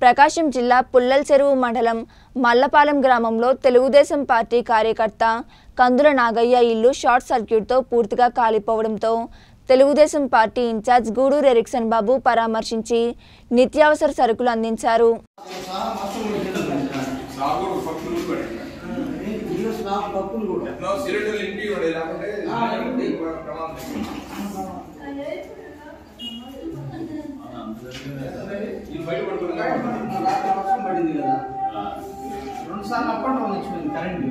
ప్రకాశం జిల్లా పుల్లల చెరువు మండలం మల్లపాలెం గ్రామంలో తెలుగుదేశం పార్టీ కార్యకర్త కందుల నాగయ్య ఇల్లు షార్ట్ సర్క్యూట్తో పూర్తిగా కాలిపోవడంతో Telugu Desam party incharge Guduru Ericsson Babu పరామర్శించి నిత్యావసర సరుకులు అందించారు సాగుడు పప్పులు కూడా ఎన్నో సిలిండర్లు ఇంటికి కూడా లేకుంటే ప్రమాదం ఇది బయట పడుకున్నా రెండు సార్లు అప్ అండ్ డౌన్ వచ్చింది కరెంట్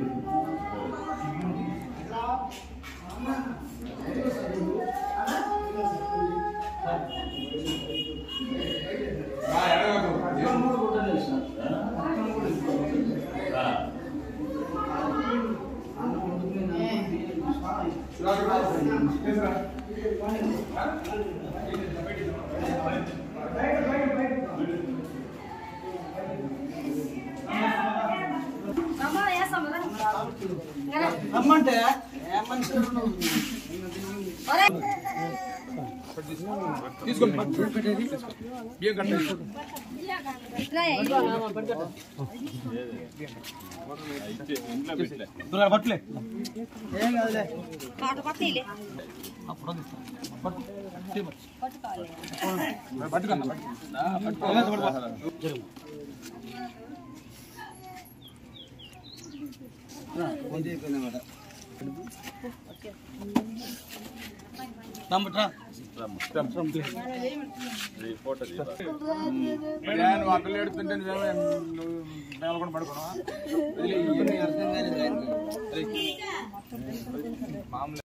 ఆ, ఎడగకు. మూడు గుడ్డలు వేసిన మొత్తం కూడా ఇప్పుడు అన్నం ఉడికింది, అన్నం ఉడికింది. తీసుకురా. రమ్మంటే ఏ మనిషి తీసుకోండి బియ్యం కట్టండి పట్టులే ఏం కాదులే పట్టుకన్నా రమ్మట్రా నువ్వు ఆ పిల్ల ఎడుతుంటే నువ్వేమో నువ్వు మేలకొని పడుకున్నావా అర్థం కాలేదు మామూలు